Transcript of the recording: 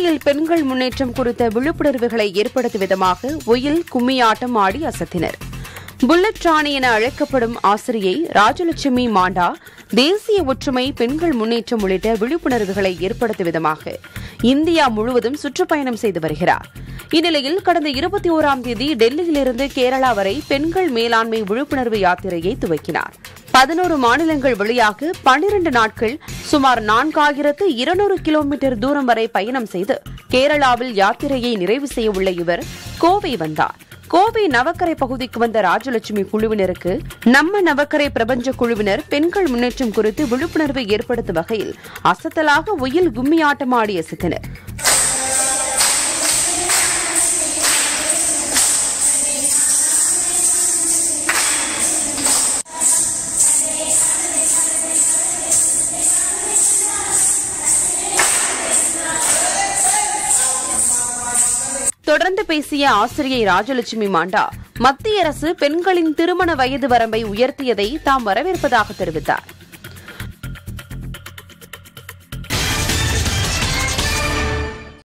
தில்லியில் பெண்கள் முன்னேற்றம் குறித்த விழிப்புணர்வுகளை ஏற்படுத்தும் விதமாக ஒயில் கும்மியாட்டம் ஆடி அசத்தினர் புல்லட் ராணி என அழைக்கப்படும் ஆசிரியை ராஜலட்சுமி மாண்டா தேசிய ஒற்றுமை பெண்கள் முன்னேற்றம் உள்ளிட்ட விழிப்புணர்வுகளை ஏற்படுத்தும் விதமாக இந்தியா முழுவதும் சுற்றுப்பயணம் செய்து வருகிறார் இந்நிலையில் கடந்த இருபத்தி ஓராம் தேதி டெல்லியிலிருந்து கேரளா வரை பெண்கள் மேலாண்மை விழிப்புணர்வு யாத்திரையை துவக்கினார் பதினோரு மாநிலங்கள் வழியாக பனிரண்டு நாட்கள் சுமார் நான்காயிரத்து இருநூறு கிலோமீட்டர் தூரம் வரை பயணம் செய்து கேரளாவில் யாத்திரையை நிறைவு செய்ய உள்ள இவர் கோவை வந்தார் கோவை நவக்கரை பகுதிக்கு வந்த ராஜலட்சுமி குழுவினருக்கு நம்ம நவக்கரை பிரபஞ்ச குழுவினர் பெண்கள் முன்னேற்றம் குறித்து விழிப்புணர்வு ஏற்படுத்தும் வகையில் அசத்தலாக ஒயில் கும்மியாட்டமாடி அசத்தினர் தொடர்ந்து பேசிய ஆசிரியை ராஜலட்சுமி மாண்டா மத்திய அரசு பெண்களின் திருமண வயது வரம்பை உயர்த்தியதை தாம் வரவேற்பதாக தெரிவித்தார்